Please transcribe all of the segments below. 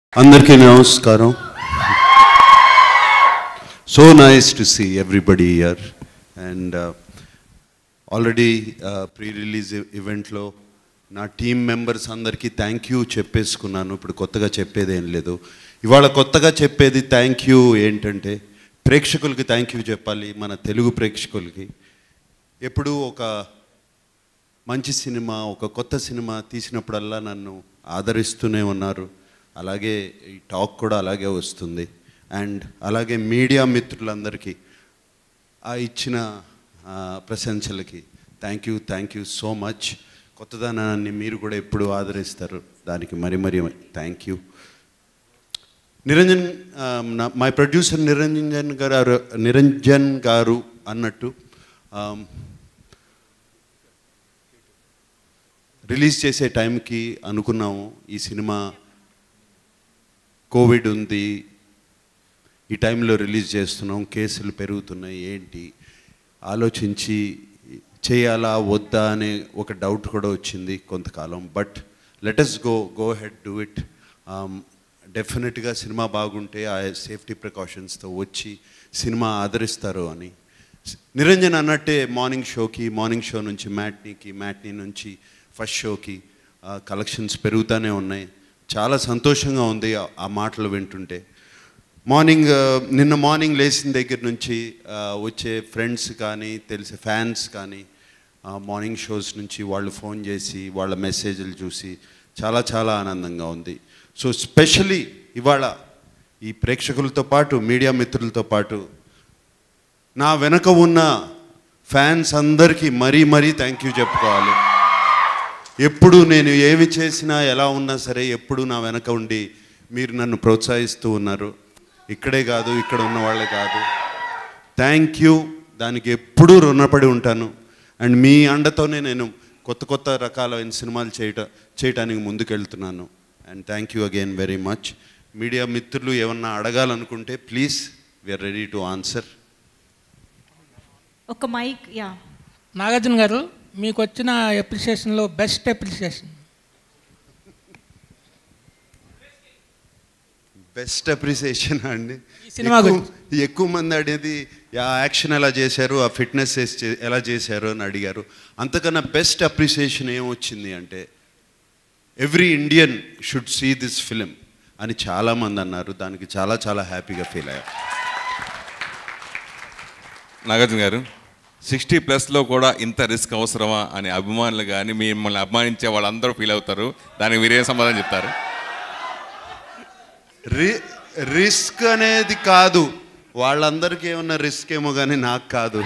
అందరికీ నమస్కారం so nice to see everybody here and already pre release ఈవెంట్లో నా టీం మెంబర్స్ అందరికీ థ్యాంక్ యూ చెప్పేసుకున్నాను ఇప్పుడు కొత్తగా చెప్పేది ఏం లేదు ఇవాళ కొత్తగా చెప్పేది థ్యాంక్ యూ ఏంటంటే ప్రేక్షకులకి థ్యాంక్ యూ చెప్పాలి మన తెలుగు ప్రేక్షకులకి ఎప్పుడూ ఒక మంచి సినిమా ఒక కొత్త సినిమా తీసినప్పుడల్లా నన్ను ఆదరిస్తూనే ఉన్నారు అలాగే ఈ టాక్ కూడా అలాగే వస్తుంది అండ్ అలాగే మీడియా మిత్రులందరికీ ఆ ఇచ్చిన ఆ, ప్రశంసలకి thank you thank you so much కొత్తదనాన్ని మీరు కూడా ఎప్పుడు ఆదరిస్తారు దానికి మరి మరి thank you Niranjan my producer Niranjan గారు నిరంజన్ గారు అన్నట్టు um, రిలీజ్ చేసే టైంకి అనుకున్నాము ఈ సినిమా కోవిడ్ ఉంది ఈ టైంలో రిలీజ్ చేస్తున్నాం కేసులు పెరుగుతున్నాయి ఏంటి ఆలోచించి చేయాలా వద్దా అనే ఒక డౌట్ కూడా వచ్చింది కొంతకాలం but let's go go ahead do it డెఫినెట్గా సినిమా బాగుంటే ఆ సేఫ్టీ ప్రికాషన్స్తో వచ్చి సినిమా ఆదరిస్తారు అని నిరంజన్ అన్నట్టే మార్నింగ్ షోకి మార్నింగ్ షో నుంచి మ్యాట్నీకి మ్యాట్నీ నుంచి ఫస్ట్ షోకి కలెక్షన్స్ పెరుగుతూనే ఉన్నాయి చాలా సంతోషంగా ఉంది ఆ- ఆ మాటలు వింటుంటే మార్నింగ్ ఆ, నిన్న మార్నింగ్ లేచిన దగ్గర నుంచి ఆ, వచ్చే ఫ్రెండ్స్ కానీ తెలిసే ఫ్యాన్స్ కానీ ఆ, మార్నింగ్ షోస్ నుంచి వాళ్ళు ఫోన్ చేసి వాళ్ళ మెసేజ్లు చూసి చాలా చాలా ఆనందంగా ఉంది సో స్పెషలీ ఇవాళ ఈ ప్రేక్షకులతో పాటు మీడియా మిత్రులతో పాటు నా వెనక ఉన్న ఫ్యాన్స్ అందరికీ మరీ మరీ థ్యాంక్ యూ చెప్పుకోవాలి ఎప్పుడు నేను ఏమి చేసినా ఎలా ఉన్నా సరే ఎప్పుడు నా వెనక ఉండి మీరు నన్ను ప్రోత్సహిస్తూ ఉన్నారు ఇక్కడే కాదు ఇక్కడ ఉన్న వాళ్ళే కాదు థ్యాంక్ యూ దానికి ఎప్పుడూ రుణపడి ఉంటాను అండ్ మీ అండతోనే నేను కొత్త కొత్త రకాలైన సినిమాలు చేయట చేయటానికి ముందుకెళ్తున్నాను and thank you again very much media మిత్రులు ఏమన్నా అడగాలనుకుంటే please we are ready to answer ఒక మైక్ యా నాగార్జున గారు మీకు వచ్చిన అప్రిషియేషన్లో బెస్ట్ అప్రిషియేషన్ బెస్ట్ అప్రిసియేషన్ అండి ఈ సినిమా ఎక్కువ- ఎక్కువ మంది అడిగేది ఆ యాక్షన్ ఎలా చేశారు ఆ ఫిట్నెస్ ఎలా చేశారు అని అడిగారు అంతకన్నా బెస్ట్ అప్రిసియేషన్ ఏమొచ్చింది అంటే every Indian should see this film అని చాలామంది అన్నారు దానికి చాలా చాలా హ్యాపీగా ఫీల్ అయ్యారు నాగార్జున గారు సిక్స్టీ ప్లస్లో కూడా ఇంత రిస్క్ అవసరమా అని అభిమానులు కానీ మిమ్మల్ని అభిమానించే వాళ్ళందరూ ఫీల్ అవుతారు దానికి మీరేం సమాధానం చెప్తారు రి రిస్క్ అనేది కాదు వాళ్ళందరికీ ఏమన్నా రిస్క్ ఏమో కానీ నాకు కాదు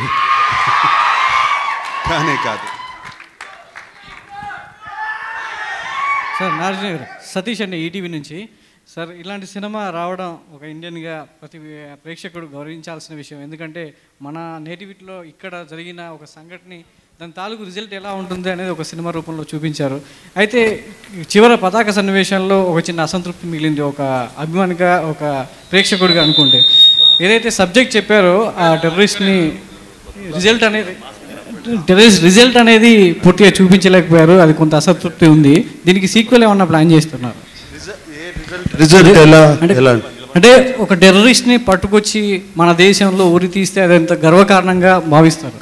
కానే కాదు సార్ నాగార్జున గారు సతీష్ అండి ఈటీవీ నుంచి సార్ ఇలాంటి సినిమా రావడం ఒక ఇండియన్గా ప్రతి ప్రేక్షకుడు గౌరవించాల్సిన విషయం ఎందుకంటే మన నేటివిటీలో ఇక్కడ జరిగిన ఒక సంఘటన దాని తాలూకు రిజల్ట్ ఎలా ఉంటుంది అనేది ఒక సినిమా రూపంలో చూపించారు అయితే చివర పతాక సన్నివేశంలో ఒక చిన్న అసంతృప్తి మిగిలింది ఒక అభిమానిగా ఒక ప్రేక్షకుడిగా అనుకుంటే ఏదైతే సబ్జెక్ట్ చెప్పారో ఆ టెర్రరిస్ట్ని రిజల్ట్ అనేది టెర్రరిస్ట్ రిజల్ట్ అనేది పూర్తిగా చూపించలేకపోయారు అది కొంత అసంతృప్తి ఉంది దీనికి సీక్వెల్ ఏమన్నా ప్లాన్ చేస్తున్నారు రిజల్ట్ ఎలా అంటే ఎలా అంటే ఒక టెర్రరిస్ట్ని పట్టుకొచ్చి మన దేశంలో ఉరి తీస్తే అది ఎంత గర్వకారణంగా భావిస్తారు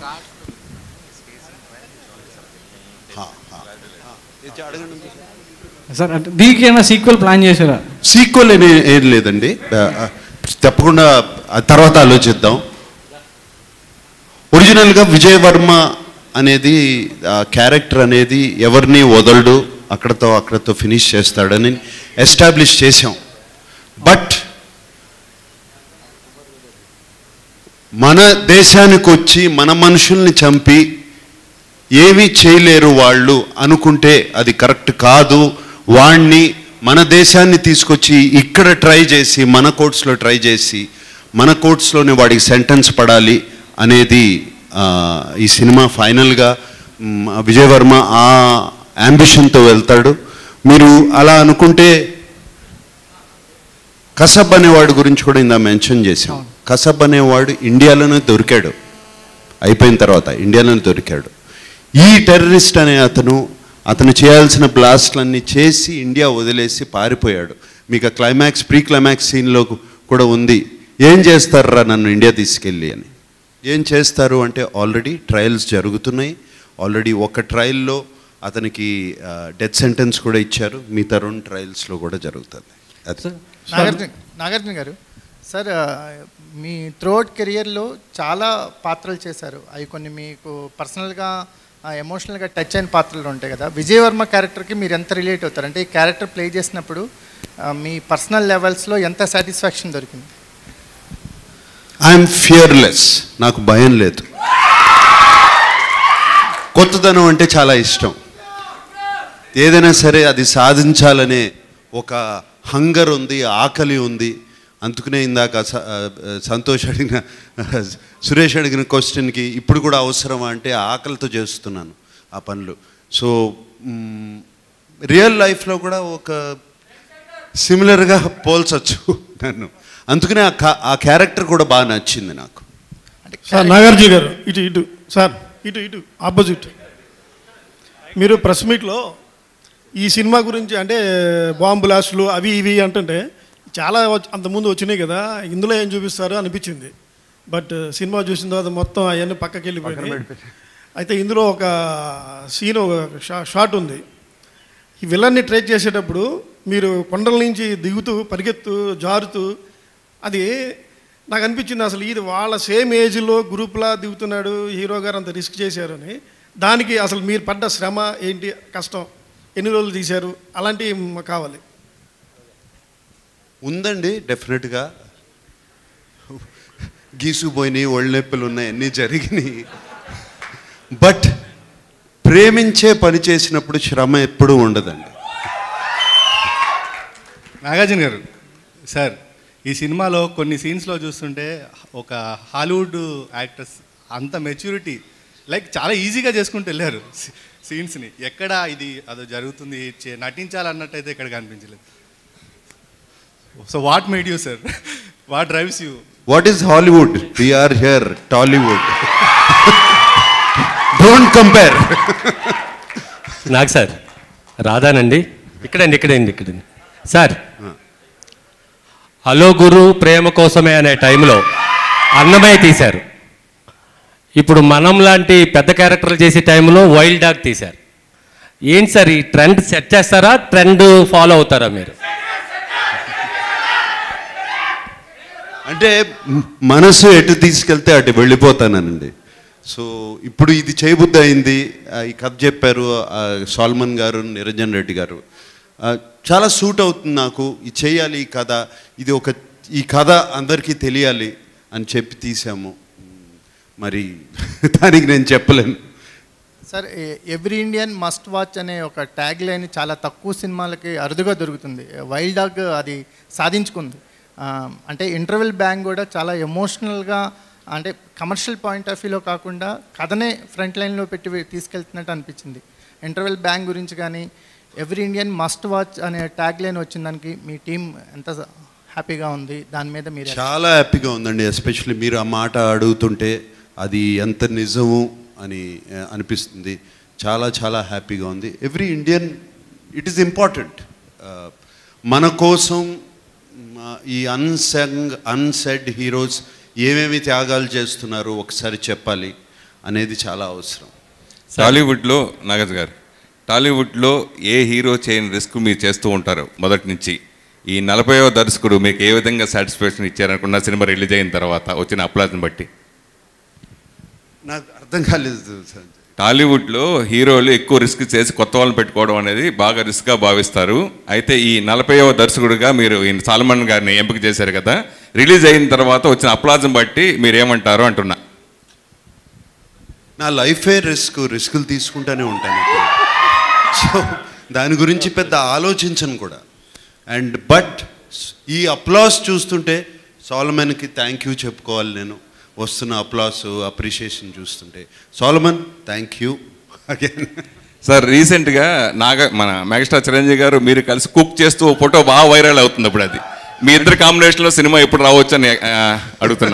సార్ అంటే దీనికి ఏమైనా సీక్వెల్ ప్లాన్ చేశారా సీక్వెల్ అనే ఏం లేదండి ఆ, ఆ, తప్పకుండా ఆ తర్వాత ఆలోచిద్దాం ఒరిజినల్గా విజయ్ వర్మ అనేది ఆ క్యారెక్టర్ అనేది ఎవరిని వదలడు అక్కడతో అక్కడతో ఫినిష్ చేస్తాడని ఎస్టాబ్లిష్ చేశాం బట్ మన దేశానికి వచ్చి మన మనుషుల్ని చంపి ఏమీ చేయలేరు వాళ్ళు అనుకుంటే అది కరెక్ట్ కాదు వాణ్ణి మన దేశాన్ని తీసుకొచ్చి ఇక్కడ ట్రై చేసి మన కోర్ట్స్లో ట్రై చేసి మన కోర్ట్స్లోనే వాడికి సెంటెన్స్ పడాలి అనేది ఆ, ఈ సినిమా ఫైనల్గా మ్, విజయవర్మ ఆ యాంబిషన్తో వెళ్తాడు మీరు అలా అనుకుంటే కసబ్ అనేవాడు గురించి కూడా ఇందా మెన్షన్ చేశాం కసబ్ అనేవాడు ఇండియాలోనే దొరికాడు అయిపోయిన తర్వాత ఇండియాలోనే దొరికాడు ఈ టెర్రరిస్ట్ అనే అతను అతను చేయాల్సిన బ్లాస్ట్లన్నీ చేసి ఇండియా వదిలేసి పారిపోయాడు మీకు ఆ క్లైమాక్స్ ప్రీ క్లైమాక్స్ సీన్లో కూడా ఉంది ఏం చేస్తారా నన్ను ఇండియా తీసుకెళ్ళి అని ఏం చేస్తారు అంటే ఆల్రెడీ ట్రయల్స్ జరుగుతున్నాయి ఆల్రెడీ ఒక ట్రయల్లో అతనికి డెత్ సెంటెన్స్ కూడా ఇచ్చారు మిగతా రెండు ట్రయల్స్లో కూడా జరుగుతుంది అది నాగార్జున నాగార్జున గారు సార్ ఆ, మీ త్రోట్ కెరియర్లో చాలా పాత్రలు చేశారు అవి కొన్ని మీకు పర్సనల్గా ఎమోషనల్గా టచ్ అయిన పాత్రలు ఉంటాయి కదా విజయవర్మ క్యారెక్టర్కి మీరు ఎంత రిలేట్ అవుతారు అంటే ఈ క్యారెక్టర్ ప్లే చేసినప్పుడు ఆ, మీ పర్సనల్ లెవెల్స్లో ఎంత సాటిస్ఫాక్షన్ దొరికింది ఐఎమ్ ఫియర్లెస్ నాకు భయం లేదు కొత్తదనం అంటే చాలా ఇష్టం ఏదైనా సరే అది సాధించాలనే ఒక హంగర్ ఉంది ఆకలి ఉంది అందుకనే ఇందాక స- ఆ, సంతోష్ అడిగిన సురేష్ అడిగిన క్వశ్చన్కి ఇప్పుడు కూడా అవసరమా అంటే ఆ ఆకలితో చేస్తున్నాను ఆ పనులు సో రియల్ లైఫ్లో కూడా ఒక సిమిలర్గా పోల్చొచ్చు నన్ను అందుకనే ఆ కా- ఆ క్యారెక్టర్ కూడా బాగా నచ్చింది నాకు అంటే సార్ నాగార్జున గారు ఇటు ఇటు సార్ ఇటు ఇటు ఆపోజిట్ మీరు ప్రెస్ మీట్లో ఈ సినిమా గురించి అంటే బాంబు బ్లాస్టులు అవి ఇవి అంటుంటే చాలా వచ్చ- అంతకుముందు వచ్చినాయి కదా ఇందులో ఏం చూపిస్తారు అనిపించింది బట్ సినిమా చూసిన తర్వాత మొత్తం అవన్నీ పక్కకి వెళ్ళిపోయినాయి అయితే ఇందులో ఒక సీన్ ఒక షా- షాట్ ఉంది ఈ విలన్ని ట్రేక్ చేసేటప్పుడు మీరు కొండల నుంచి దిగుతూ పరిగెత్తు జారుతూ అది నాకు అనిపించింది అసలు ఇది వాళ్ళ సేమ్ ఏజ్లో గ్రూప్లా దిగుతున్నాడు హీరో గారు అంత రిస్క్ చేశారు అని దానికి అసలు మీరు పడ్డ శ్రమ ఏంటి కష్టం ఎన్ని రోజులు తీశారు అలాంటివి మాకు కావాలి ఉందండి డెఫినెట్గా గీసుకుపోయినాయి ఒళ్ళు నొప్పులు ఉన్నాయి అన్నీ జరిగినాయి బట్ ప్రేమించే పని చేసినప్పుడు శ్రమ ఎప్పుడూ ఉండదండి నాగార్జున గారు సార్ ఈ సినిమాలో కొన్ని సీన్స్లో చూస్తుంటే ఒక హాలీవుడ్ యాక్టర్స్ అంత మెచ్యూరిటీ లైక్ చాలా ఈజీగా చేసుకుంటూ వెళ్ళారు సీన్స్ని ఎక్కడ ఇది అదో జరుగుతుంది చే- నటించాలన్నట్టయితే ఇక్కడ కనిపించలేదు so what made you sir what drives you what is Hollywood we are here Tollywood don't compare నాకు సార్ రాధానండి ఇక్కడండి ఇక్కడండి ఇక్కడండి సార్ హలో గురు ప్రేమ కోసమే అనే టైంలో అన్నమయ్య తీశారు ఇప్పుడు మనం లాంటి పెద్ద క్యారెక్టర్లు చేసే టైంలో వైల్డ్ డాగ్ తీశారు ఏంటి సార్ ఈ ట్రెండ్ సెట్ చేస్తారా ట్రెండ్ ఫాలో అవుతారా మీరు అంటే మ్- మనసు ఎటు తీసుకెళ్తే అటు వెళ్ళిపోతానండి సో ఇప్పుడు ఇది చేయబుద్ధి అయింది ఆ, ఈ కథ చెప్పారు ఆ, సాల్మన్ గారు నిరంజన్ రెడ్డి గారు ఆ, చాలా సూట్ అవుతుంది నాకు ఇది చేయాలి ఈ కథ ఇది ఒక ఈ కథ అందరికీ తెలియాలి అని చెప్పి తీసాము మరి దానికి నేను చెప్పలేను sir every Indian must watch అనే ఒక ట్యాగ్ లైన్ చాలా తక్కువ సినిమాలకి అరుదుగా దొరుకుతుంది వైల్డ్ డాగ్ అది సాధించుకుంది ఆ, అంటే ఇంటర్వెల్ బ్యాంగ్ కూడా చాలా ఎమోషనల్గా అంటే కమర్షియల్ పాయింట్ ఆఫ్ వ్యూలో కాకుండా కథనే ఫ్రంట్ లైన్లో పెట్టి వే- తీసుకెళ్తున్నట్టు అనిపించింది ఇంటర్వెల్ బ్యాంగ్ గురించి కానీ ఎవ్రీ ఇండియన్ మస్ట్ వాచ్ అనే ట్యాగ్ లైన్ వచ్చిన దానికి మీ టీం ఎంత హ్యాపీగా ఉంది దాని మీద మీరు చాలా హ్యాపీగా ఉందండి ఎస్పెషల్లీ మీరు ఆ మాట అడుగుతుంటే అది ఎంత నిజము అని ఆ, అనిపిస్తుంది చాలా చాలా హ్యాపీగా ఉంది every Indian it is important మన కోసం మ, ఈ అన్సంగ్ అన్సెడ్ హీరోస్ ఏమేమి త్యాగాలు చేస్తున్నారు ఒకసారి చెప్పాలి అనేది చాలా అవసరం టాలీవుడ్లో నాగజ్ గారు టాలీవుడ్లో ఏ హీరో చేయని రిస్క్ మీరు చేస్తూ ఉంటారు మొదటి నుంచి ఈ నలభైవ దర్శకుడు మీకు ఏ విధంగా సాటిస్ఫాక్షన్ ఇచ్చారనుకున్న సినిమా రిలీజ్ అయిన తర్వాత వచ్చిన అప్లాజ్ని బట్టి నాకు అర్థం కాలేదు సార్ టాలీవుడ్లో హీరోలు ఎక్కువ రిస్క్ చేసి కొత్త వాళ్ళని పెట్టుకోవడం అనేది బాగా రిస్క్గా భావిస్తారు అయితే ఈ నలభైవ దర్శకుడిగా మీరు ఈ సాల్మన్ గారిని ఎంపిక చేశారు కదా రిలీజ్ అయిన తర్వాత వచ్చిన అప్లాజ్ని బట్టి మీరు ఏమంటారు అంటున్నా నా లైఫే రిస్క్ రిస్కులు తీసుకుంటూనే ఉంటాను ఎప్పుడు. సో దాని గురించి పెద్ద ఆలోచించను కూడా అండ్ బట్ ఈ అప్లాస్ చూస్తుంటే సోలమన్కి థ్యాంక్ యూ చెప్పుకోవాలి నేను వస్తున్న అప్లాస్ అప్రిషియేషన్ చూస్తుంటే Solomon thank you again sir రీసెంట్గా నాగ మన మెగాస్టార్ చిరంజీవి గారు మీరు కలిసి కుక్ చేస్తూ ఓ ఫోటో బాగా వైరల్ అవుతుంది ఇప్పుడు అది మీ ఇద్దరు కాంబినేషన్లో సినిమా ఎప్పుడు రావచ్చు అని ఆ, అడుగుతున్నా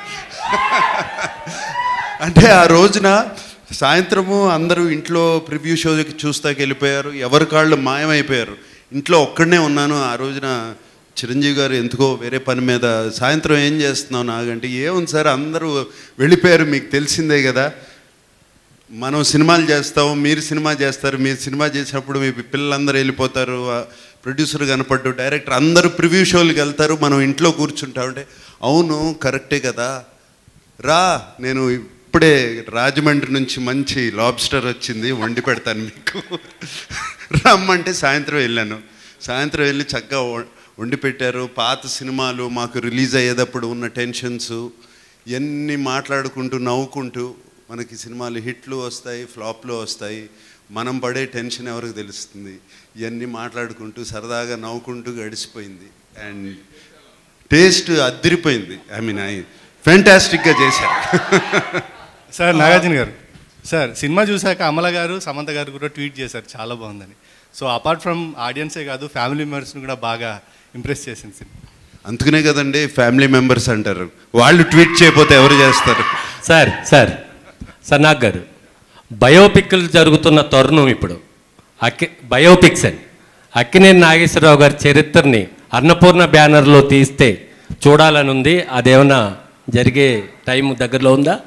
అంటే ఆ రోజున సాయంత్రము అందరూ ఇంట్లో ప్రివ్యూ షోకి చూస్తాకి వెళ్ళిపోయారు ఎవరి కాళ్ళు మాయమైపోయారు ఇంట్లో ఒక్కడనే ఉన్నాను ఆ రోజున చిరంజీవి గారు ఎందుకో వేరే పని మీద సాయంత్రం ఏం చేస్తున్నావు నాగంటే ఏముంది సార్ అందరూ వెళ్ళిపోయారు మీకు తెలిసిందే కదా మనం సినిమాలు చేస్తాం మీరు సినిమా చేస్తారు మీరు సినిమా చేసినప్పుడు మీ పిల్లలందరూ వెళ్ళిపోతారు ఆ ప్రొడ్యూసర్ కనపడ్డు డైరెక్టర్ అందరూ ప్రివ్యూ షోలకు వెళ్తారు మనం ఇంట్లో కూర్చుంటాం అంటే అవును కరెక్టే కదా రా నేను ఇప్పుడే రాజమండ్రి నుంచి మంచి లాబ్స్టర్ వచ్చింది వండి పెడతాను మీకు రమ్మంటే సాయంత్రం వెళ్ళాను సాయంత్రం వెళ్ళి చక్కగా వ- వండి పెట్టారు పాత సినిమాలు మాకు రిలీజ్ అయ్యేటప్పుడు ఉన్న టెన్షన్స్ ఇవన్నీ మాట్లాడుకుంటూ నవ్వుకుంటూ మనకి సినిమాలు హిట్లు వస్తాయి ఫ్లాప్లు వస్తాయి మనం పడే టెన్షన్ ఎవరికి తెలుస్తుంది ఇవన్నీ మాట్లాడుకుంటూ సరదాగా నవ్వుకుంటూ గడిచిపోయింది అండ్ టేస్ట్ అద్దరిపోయింది ఐ మీన్ ఐ ఫెంటాస్టిక్గా చేశారు సార్ నాగార్జున గారు సార్ సినిమా చూశాక అమల గారు సమంత గారు కూడా ట్వీట్ చేశారు చాలా బాగుందని సో అపార్ట్ ఫ్రమ్ ఆడియన్సే కాదు ఫ్యామిలీ మెంబర్స్ని కూడా బాగా ఇంప్రెస్ చేసింది సినిమా అందుకనే కదండి ఫ్యామిలీ మెంబర్స్ అంటారు వాళ్ళు ట్వీట్ చేయకపోతే ఎవరు చేస్తారు సార్ సార్ సన్నాగ్ గారు బయోపిక్లు జరుగుతున్న తరుణం ఇప్పుడు అక్కి బయోపిక్స్ అని అక్కినేని నాగేశ్వరరావు గారి చరిత్రని అన్నపూర్ణ బ్యానర్లో తీస్తే చూడాలని ఉంది అదేమన్నా జరిగే టైం దగ్గరలో ఉందా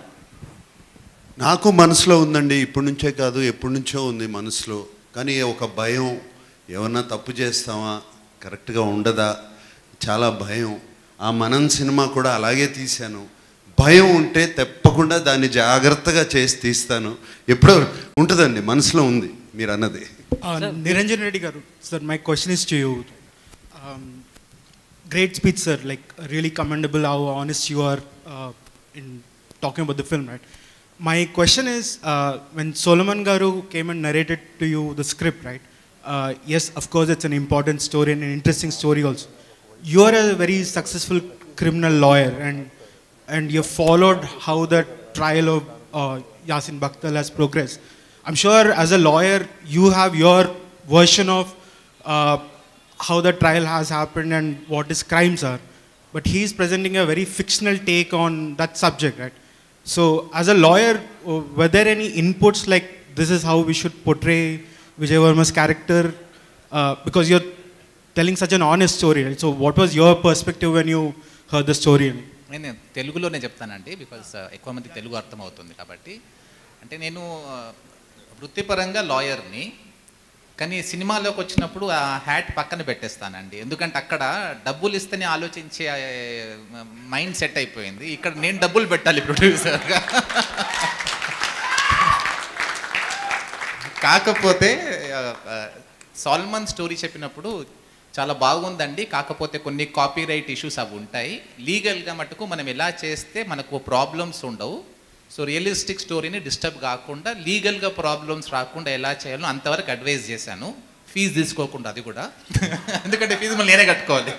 నాకు మనసులో ఉందండి ఇప్పటి నుంచే కాదు ఎప్పటి నుంచో ఉంది మనసులో కానీ ఒక భయం ఏమన్నా తప్పు చేస్తామా కరెక్ట్గా ఉండదా చాలా భయం ఆ మనం సినిమా కూడా అలాగే తీశాను భయం ఉంటే తప్పకుండా దాన్ని జాగ్రత్తగా చేసి తీస్తాను ఎప్పుడో ఉంటుందండి మనసులో ఉంది మీరు అన్నది Uh, Niranjan Reddy Garu, sir, my question is to you. Um, great speech, sir. Like really commendable how honest you are uh, in talking about the film, right? My question is, uh, when Solomon Garu came and narrated to you the script, right? Uh, yes, of course, it's an important story and an interesting story also. You are a very successful criminal lawyer, and and you followed how the trial of uh, Yasin Bakhtal has progressed. I'm sure as a lawyer, you have your version of uh, how the trial has happened and what his crimes are. But he's presenting a very fictional take on that subject, right? So, as a lawyer, uh, were there any inputs like this is how we should portray Vijay Verma's character? Uh, because you're telling such an honest story, right? So, what was your perspective when you heard the story? నేను తెలుగులోనే చెప్తానండి because ఎక్కువ మంది తెలుగు అర్థమవుతుంది కాబట్టి అంటే నేను ఆ, వృత్తిపరంగా లాయర్ని కానీ సినిమాలోకి వచ్చినప్పుడు ఆ హ్యాట్ పక్కన పెట్టేస్తానండి ఎందుకంటే అక్కడ డబ్బులు ఇస్తేనే ఆలోచించే మైండ్ సెట్ అయిపోయింది ఇక్కడ నేను డబ్బులు పెట్టాలి ప్రొడ్యూసర్గా కాకపోతే ఆ, ఆ, సాల్మన్ స్టోరీ చెప్పినప్పుడు చాలా బాగుందండి కాకపోతే కొన్ని కాపీరైట్ ఇష్యూస్ అవి ఉంటాయి లీగల్గా మటుకు మనం ఎలా చేస్తే మనకు ప్రాబ్లమ్స్ ఉండవు సో రియలిస్టిక్ స్టోరీని డిస్టర్బ్ కాకుండా లీగల్గా ప్రాబ్లమ్స్ రాకుండా ఎలా చేయాలో అంతవరకు అడ్వైజ్ చేశాను ఫీజు తీసుకోకుండా అది కూడా ఎందుకంటే ఫీజు మళ్ళీ నేనే కట్టుకోవాలి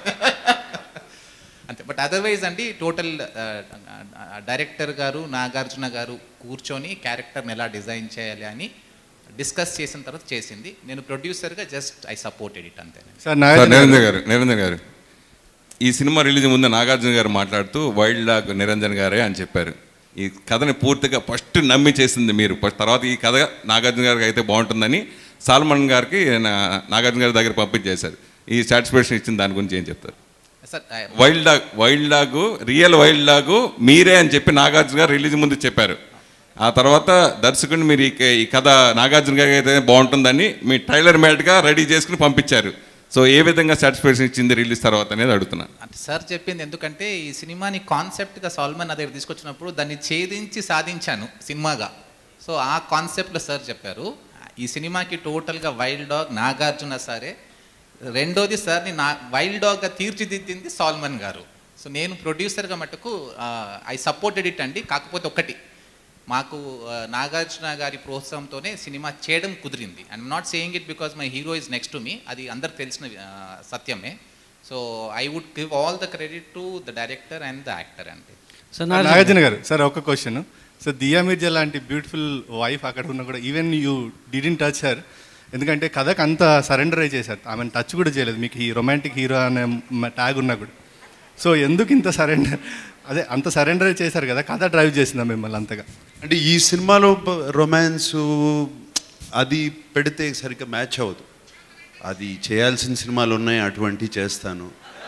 అంతే బట్ అదర్వైజ్ అండి టోటల్ డైరెక్టర్ గారు నాగార్జున గారు కూర్చొని క్యారెక్టర్ని ఎలా డిజైన్ చేయాలి అని డిస్కస్ చేసిన తర్వాత చేసింది నేను ప్రొడ్యూసర్గా జస్ట్ ఐ సపోర్టెడ్ ఇట్ అంతే సార్ సార్ నాగార్జున నిరంజన్ గారు గారు నిరంజన్ గారు ఈ సినిమా రిలీజ్ ముందు నాగార్జున గారు మాట్లాడుతూ వైల్డ్ డాగ్ నిరంజన్ గారే అని చెప్పారు ఈ కథని పూర్తిగా ఫస్ట్ నమ్మి చేసింది మీరు ఫస్ట్ తర్వాత ఈ కథ నాగార్జున గారికి అయితే బాగుంటుందని సాల్మన్ గారికి నా- నాగార్జున గారి దగ్గర పంపించేశారు ఈ సాటిస్ఫాక్షన్ ఇచ్చిన దాని గురించి ఏం చెప్తారు sir wild dog wild dog real wild dog మీరే అని చెప్పి నాగార్జున గారు రిలీజ్ ముందు చెప్పారు ఆ తర్వాత దర్శకుడిని మీరు ఈ ఈ కథ నాగార్జున గారికి అయితే బాగుంటుందని మీ ట్రైలర్ మేట్గా రెడీ చేసుకుని పంపించారు సో ఏ విధంగా సాటిస్ఫాక్షన్ ఇచ్చింది రిలీజ్ తర్వాత అనేది అడుగుతున్నా అంటే సార్ చెప్పింది ఎందుకంటే ఈ సినిమాని కాన్సెప్ట్గా సాల్మన్ నా దగ్గర తీసుకొచ్చినప్పుడు దాన్ని ఛేదించి సాధించాను సినిమాగా సో ఆ కాన్సెప్ట్లో సార్ చెప్పారు ఈ సినిమాకి టోటల్గా వైల్డ్ డాగ్ నాగార్జున సారే రెండోది సార్ని నా వైల్డ్ డాగ్గా తీర్చిదిద్దింది సాల్మన్ గారు సో నేను ప్రొడ్యూసర్గా మటుకు ఐ సపోర్టెడ్ ఇట్ అండి కాకపోతే ఒకటి మాకు ఆ, నాగార్జున గారి ప్రోత్సాహంతోనే సినిమా చేయడం కుదిరింది I'm not saying it because my hero is next to me అది అందరికి తెలిసిన ఆ, సత్యమే so I would give all the credit to the director and the actor అండి సార్ నాగార్జున గారు సార్ ఒక క్వశ్చన్ సో దియా మిర్జా లాంటి బ్యూటిఫుల్ వైఫ్ అక్కడ ఉన్నా కూడా even you didn't touch sir ఎందుకంటే కథకు అంత సరెండర్ అయి చేశారు ఆమె టచ్ కూడా చేయలేదు మీకు ఈ రొమాంటిక్ హీరో అనే ట్యాగ్ ఉన్నా కూడా సో ఎందుకు ఇంత సరెండర్ అదే అంత సరెండర్ చేశారు కదా కథ డ్రైవ్ చేసిందా మిమ్మల్ని అంతగా అంటే ఈ సినిమాలో రొమాన్స్ అది పెడితే సరిగ్గా మ్యాచ్ అవ్వదు అది చేయాల్సిన సినిమాలు ఉన్నాయి అటువంటివి చేస్తాను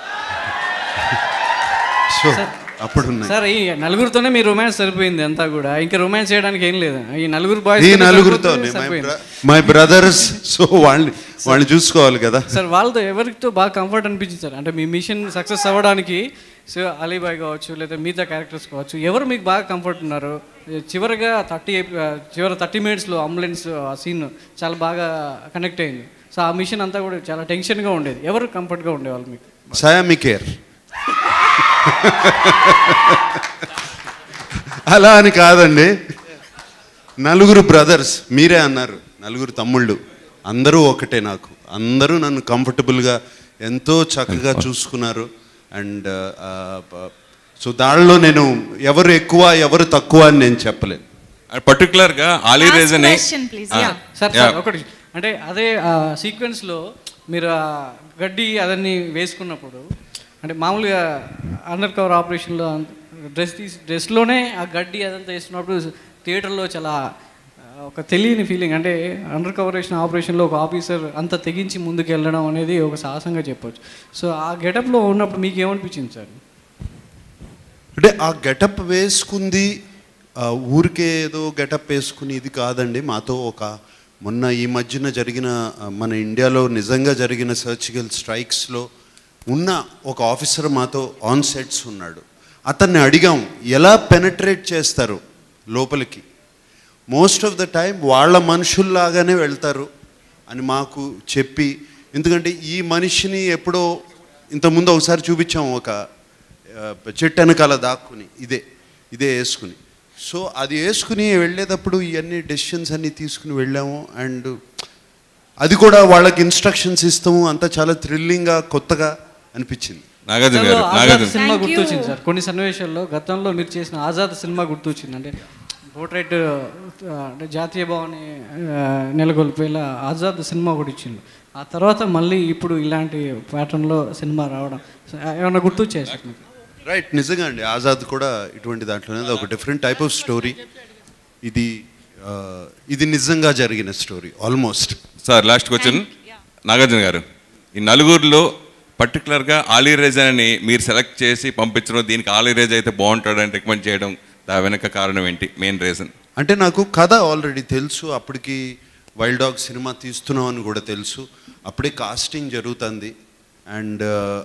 సో అప్పుడు ఉన్నాయి సార్ ఈ నలుగురితోనే మీ రొమాన్స్ సరిపోయింది అంతా కూడా ఇంకా రొమాన్స్ చేయడానికి ఏం లేదు ఈ నలుగురు బాయ్స్ ఈ నలుగురితో మై బ్రదర్స్ సో వాళ్ళని వాళ్ళని చూసుకోవాలి కదా సార్ వాళ్ళతో ఎవరితో బాగా కంఫర్ట్ అనిపించింది సార్ అంటే మీ మిషన్ సక్సెస్ అవ్వడానికి సో అలీబాయ్ కావచ్చు లేదా మిగతా క్యారెక్టర్స్ కావచ్చు ఎవరు మీకు బాగా కంఫర్ట్ ఉన్నారు చివరిగా థర్టీ చివరి థర్టీ మినిట్స్లో అంబులెన్స్ ఆ సీన్ చాలా బాగా కనెక్ట్ అయింది సో ఆ మిషన్ అంతా కూడా చాలా టెన్షన్గా ఉండేది ఎవరు కంఫర్ట్గా ఉండేవాళ్ళు మీకు సయామి కేర్ అలా అని కాదండి నలుగురు బ్రదర్స్ మీరే అన్నారు నలుగురు తమ్ముళ్ళు అందరూ ఒకటే నాకు అందరూ నన్ను కంఫర్టబుల్గా ఎంతో చక్కగా చూసుకున్నారు అండ్ సో దానిలో నేను ఎవరు ఎక్కువ ఎవరు తక్కువ అని నేను చెప్పలేను పర్టికులర్గా ఆలీ రేజన్ సార్ సార్ ఒకటి అంటే అదే సీక్వెన్స్లో మీరు ఆ గడ్డి అదన్నీ వేసుకున్నప్పుడు అంటే మామూలుగా అండర్ కవర్ ఆపరేషన్లో డ్రెస్ తీసి డ్రెస్లోనే ఆ గడ్డి అదంతా వేసుకున్నప్పుడు థియేటర్లో చాలా ఆ, ఒక తెలియని ఫీలింగ్ అంటే అండర్ కవరేషన్ ఆపరేషన్లో ఒక ఆఫీసర్ అంత తెగించి ముందుకు వెళ్ళడం అనేది ఒక సాహసంగా చెప్పొచ్చు సో ఆ గెటప్లో ఉన్నప్పుడు మీకు ఏమనిపించింది సార్ అంటే ఆ గెటప్ వేసుకుంది ఆ, ఊరికే ఏదో గెటప్ వేసుకుని ఇది కాదండి మాతో ఒక మొన్న ఈ మధ్యన జరిగిన ఆ, మన ఇండియాలో నిజంగా జరిగిన సర్జికల్ స్ట్రైక్స్లో ఉన్న ఒక ఆఫీసర్ మాతో ఆన్ సెట్స్ ఉన్నాడు అతన్ని అడిగాం ఎలా పెనట్రేట్ చేస్తారు లోపలికి మోస్ట్ ఆఫ్ ద టైం వాళ్ళ మనుషుల్లాగానే వెళ్తారు అని మాకు చెప్పి ఎందుకంటే ఈ మనిషిని ఎప్పుడో ఇంతకుముందు ఒకసారి చూపించాం ఒక ఆ, చెట్టు వెనకాల దాక్కుని ఇదే ఇదే వేసుకుని సో అది వేసుకుని వెళ్ళేటప్పుడు ఇవన్నీ డెసిషన్స్ అన్నీ తీసుకుని వెళ్ళాము అండ్ అది కూడా వాళ్ళకి ఇన్స్ట్రక్షన్స్ ఇస్తాము అంతా చాలా థ్రిల్లింగ్గా కొత్తగా అనిపించింది నాగార్జున గతంలో గారు ఆజాద్ నాగార్జున సినిమా గుర్తొచ్చింది సార్ కొన్ని సన్నివేశాల్లో గతంలో మీరు చేసిన ఆజాద్ సినిమా గుర్తొచ్చింది అంటే పోర్ట్రైట్ అంటే జాతీయ భావని ఆ, నెలకొల్పేలా ఆజాద్ సినిమా ఒకటి ఇచ్చిండు ఆ తర్వాత మళ్ళీ ఇప్పుడు ఇలాంటి ప్యాటర్న్లో సినిమా రావడం సో, ఏమన్నా గుర్తొచ్చాయి సార్ మీకు రైట్ నిజంగా అండి ఆజాద్ కూడా ఇటువంటి దాంట్లోనే అది ఒక డిఫరెంట్ టైప్ ఆఫ్ స్టోరీ ఇది ఆ, ఇది నిజంగా జరిగిన story almost sir last question Nagarjuna గారు ఈ నలుగురిలో పర్టికులర్గా ఆలీ రేజన్ అని మీరు సెలెక్ట్ చేసి పంపించడం దీనికి ఆలీ రేజ్ అయితే బాగుంటాడని రికమెండ్ చేయడం దా వెనక కారణం ఏంటి మెయిన్ రీజన్ అంటే నాకు కథ ఆల్రెడీ తెలుసు అప్పటికి వైల్డ్ డాగ్ సినిమా తీస్తున్నాం అని కూడా తెలుసు అప్పుడే కాస్టింగ్ జరుగుతుంది అండ్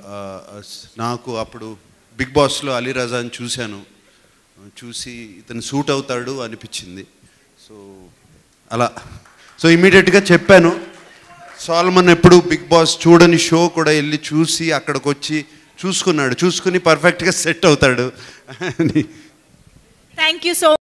నాకు అప్పుడు బిగ్ బాస్లో అలీ రజాని చూశాను చూసి ఇతను సూట్ అవుతాడు అనిపించింది సో అలా సో ఇమీడియట్గా చెప్పాను సాల్మన్ ఎప్పుడు బిగ్ బాస్ చూడని షో కూడా వెళ్ళి చూసి అక్కడికి వచ్చి చూసుకున్నాడు చూసుకుని పర్ఫెక్ట్గా సెట్ అవుతాడు అని థ్యాంక్ యూ సో